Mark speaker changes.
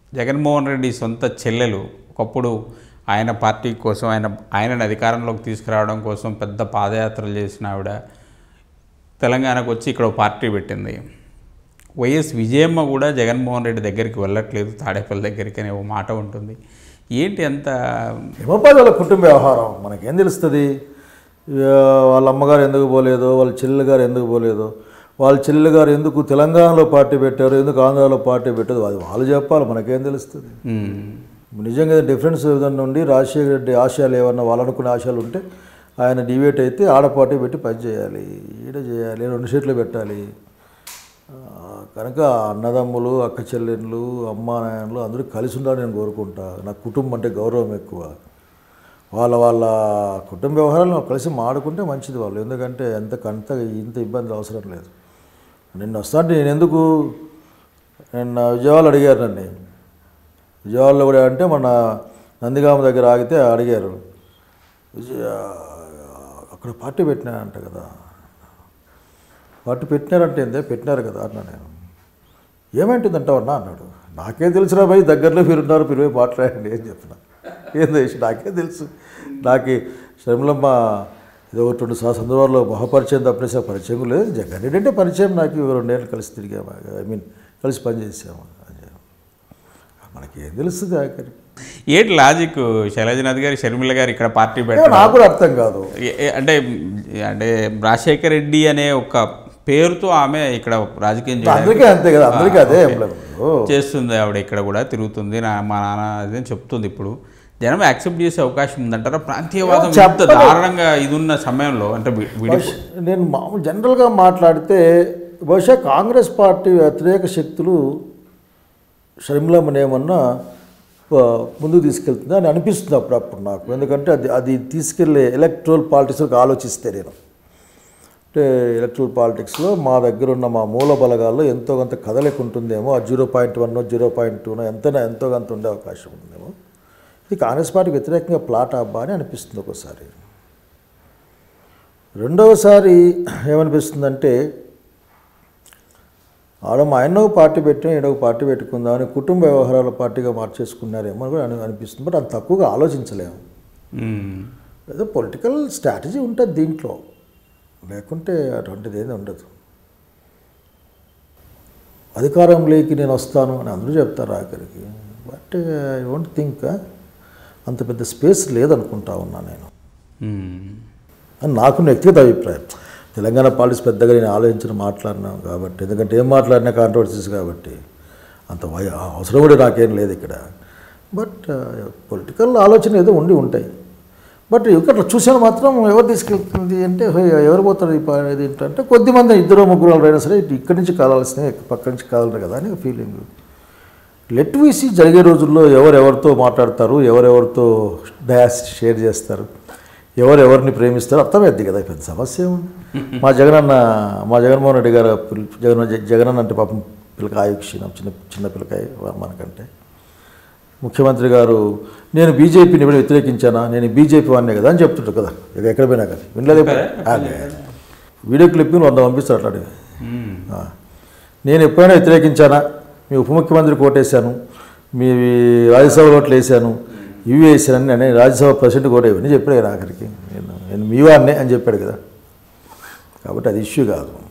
Speaker 1: జగన్మోహన్ రెడ్డి సొంత చెల్లెలు ఒకప్పుడు ఆయన పార్టీ కోసం ఆయన ఆయనను అధికారంలోకి తీసుకురావడం కోసం పెద్ద పాదయాత్రలు చేసిన ఆవిడ తెలంగాణకు వచ్చి ఇక్కడ ఓ పార్టీ పెట్టింది వైఎస్ విజయమ్మ కూడా జగన్మోహన్ రెడ్డి దగ్గరికి వెళ్ళట్లేదు తాడేపల్లి దగ్గరికి అనే ఓ మాట ఉంటుంది ఏంటి అంత
Speaker 2: ఏమోపాది వాళ్ళ కుటుంబ వ్యవహారం మనకేం తెలుస్తుంది ఆ, వాళ్ళ అమ్మగారు ఎందుకు పోలేదో వాళ్ళ చెల్లెలు గారు ఎందుకు పోలేదో వాళ్ళ చెల్లెలు గారు ఎందుకు తెలంగాణలో పార్టీ పెట్టారు ఎందుకు ఆంధ్రాలో పార్టీ పెట్టారు అది వాళ్ళు చెప్పాలి మనకేం తెలుస్తుంది
Speaker 1: మ్మ్.
Speaker 2: నిజంగా డిఫరెన్స్ ఏదన్నా ఉండి రాజశేఖర రెడ్డి ఆశయాలు ఏమన్నా వాళ్ళు అనుకునే ఆశయాలు ఉంటే ఆయన డిబేట్ అయితే ఆడ పార్టీ పెట్టి పని చేయాలి ఈడ చేయాలి రెండు సీట్లు పెట్టాలి ఆ, కనుక అన్నదమ్ములు అక్క చెల్లెళ్ళు అమ్మా నాయనలు అందరూ కలిసి ఉండాలని నేను కోరుకుంటా నా కుటుంబం అంటే గౌరవం ఎక్కువ వాళ్ళ వాళ్ళ కుటుంబ వ్యవహారాలను కలిసి మాడుకుంటే మంచిది వాళ్ళు ఎందుకంటే ఎంత అంత ఇంత ఇబ్బంది అవసరం లేదు నిన్న వస్తా అంటే నేను ఎందుకు నిన్న విజయవాడ అడిగారు నన్ను విజయవాడలో కూడా అంటే మన నందిగామ దగ్గర ఆగితే అడిగారు విజయ అక్కడ పార్టీ పెట్టినారంట కదా పార్టీ పెట్టినారంటే ఏందే పెట్టినారు కదా అన్నా నేను ఏమైంటుందంటావన్నా అన్నాడు నాకేం తెలుసురా భయ్ దగ్గరలో మీరున్నారు మీరు పోయి మాట్లాడండి ఏం చెప్పిన ఏం తెలుసు నాకేం తెలుసు నాకు శర్మలమ్మ ఇది ఒకటి రెండు సా- సందర్భాల్లో మహాపరిచయం తప్పనేసి పరిచయం లేదు జగన్ రెడ్డి అంటే పరిచయం నాకు రెండేళ్ళు కలిసి తిరిగాము ఐ మీన్ కలిసి పనిచేసాము మనకి ఏం తెలుస్తుంది ఆఖరికి
Speaker 1: ఏంటి లాజిక్ శైలజనాథ్ గారు షర్మిల గారు ఇక్కడ పార్టీ
Speaker 2: ఏమో
Speaker 1: పెట్టడం
Speaker 2: నాకు కూడా అర్థం కాదు
Speaker 1: ఏ- ఏ- అంటే అంటే రాజశేఖర్ రెడ్డి అనే ఒక పేరుతో ఆమె ఇక్కడ రాజకీయం చేయడానికి
Speaker 2: అందరికీ అంతే కదా అందరికీ అదే ఏం లేదు. ఓ,
Speaker 1: చేస్తుంది ఆవిడ ఇక్కడ కూడా తిరుగుతుంది నా మా నాన్న అది అని చెప్తుంది ఇప్పుడు జనం యాక్సెప్ట్ చేసే అవకాశం ఉందంటారా ప్రాంతీయవాదం ఇంత
Speaker 2: చెప్పలేదు.
Speaker 1: దారుణంగా ఇది ఉన్న సమయంలో అంటే వి- విడి
Speaker 2: బహుశా నేను మామూలు జనరల్గా మాట్లాడితే బహుశా కాంగ్రెస్ పార్టీ వ్యతిరేక శక్తులు షర్మిలమ్మని ఏమన్నా ఆ, ముందుకు తీసుకెళ్తుంది అని అనిపిస్తుంది అప్పుడప్పుడు నాకు ఎందుకంటే అది అది తీసుకెళ్లే ఎలక్ట్రల్ పాలిటిక్స్కి ఆలోచిస్తే నేను అంటే ఎలక్ట్రల్ పాలిటిక్స్లో మా దగ్గర ఉన్న మా మూల బలగాల్లో ఎంతో కొంత కదలిక ఉంటుందేమో ఆ zero point one zero point టూనో ఎంతైనా ఎంతో కొంత ఉండే అవకాశం ఉందేమో ఇది కాంగ్రెస్ పార్టీ వ్యతిరేకంగా ప్లాట్ అబ్బా అని అనిపిస్తుంది ఒకసారి రెండవసారి ఏమనిపిస్తుందంటే ఆడ మా ఆయన ఒక పార్టీ పెట్టినా ఈడ ఒక పార్టీ పెట్టుకుందామని కుటుంబ వ్యవహారాల పార్టీగా మార్చేసుకున్నారేమో అని కూడా అని అనిపిస్తుంది బట్ అంత తక్కువగా ఆలోచించలేము
Speaker 1: మ్మ్.
Speaker 2: ఏదో పొలిటికల్ స్ట్రాటజీ ఉంటుంది దీంట్లో లేకుంటే అటువంటిది ఏది ఉండదు అధికారంలోకి నేను వస్తాను అని అందరూ చెప్తారు ఆఖరికి బట్ ఐ డోంట్ థింక్ అంత పెద్ద స్పేస్ లేదనుకుంటా ఉన్నా నేను
Speaker 1: మ్మ్.
Speaker 2: అని నాకు వ్యక్తిగత అభిప్రాయం తెలంగాణ పాలిటిక్స్ పెద్దగా నేను ఆలోచించిన మాట్లాడినాం కాబట్టి ఎందుకంటే ఏం మాట్లాడినా కాంట్రవర్సీస్ కాబట్టి అంత వయ- అవసరం కూడా నాకేం లేదు ఇక్కడ బట్ పొలిటికల్ ఆలోచన ఏదో ఉండి ఉంటాయి బట్ ఇక్కడ చూసాను మాత్రం ఎవరు తీసుకెళ్తుంది అంటే "హే, ఎవరు పోతారు ఈ పా- ఇది ఏంటంటే కొద్దిమంది ఇద్దరు ముగ్గురు వాళ్ళు అయినా సరే ఇటు ఇక్కడి నుంచి కావాల్సిన పక్క నుంచి కావాలి కదా అని ఫీలింగ్ లెట్ వీసి జరిగే రోజుల్లో ఎవరెవరితో మాట్లాడతారు ఎవరెవరితో డయాస్ షేర్ చేస్తారు ఎవరెవరిని ప్రేమిస్తారో అర్థమైద్ది కదా పెద్ద సమస్య ఏముంది మా జగనన్న మా జగన్మోహన్ రెడ్డి గారు పిల్- జగన్ జగనన్న అంటే పాపం పిల్లకాయ క్షీణం చిన్న చిన్న పిల్లకాయ మనకంటే ముఖ్యమంత్రి గారు నేను బీజేపీని ఎప్పుడు వ్యతిరేకించానా నేను బీజేపీ వాడినే కదా అని చెప్తుంటారు కదా ఇక ఎక్కడ పోయినా కానీ వినలేదు ఎప్పుడు? ఆ, వీడియో క్లిప్పింగ్ వంద పంపిస్తారు అట్లాంటివి
Speaker 1: మ్మ్.
Speaker 2: ఆ. నేను ఎప్పుడైనా వ్యతిరేకించానా మీ ఉప ముఖ్యమంత్రి కోటేశాను మీ రాజ్యసభ ఓట్లు వేసాను ఇవి వేసానని నేను రాజ్యసభ ప్రెసిడెంట్ కూడా ఇవన్నీ చెప్పాడు కదా ఆఖరికి నేను నేను మీ వాడినే అని చెప్పాడు కదా కాబట్టి అది ఇష్యూ కాదు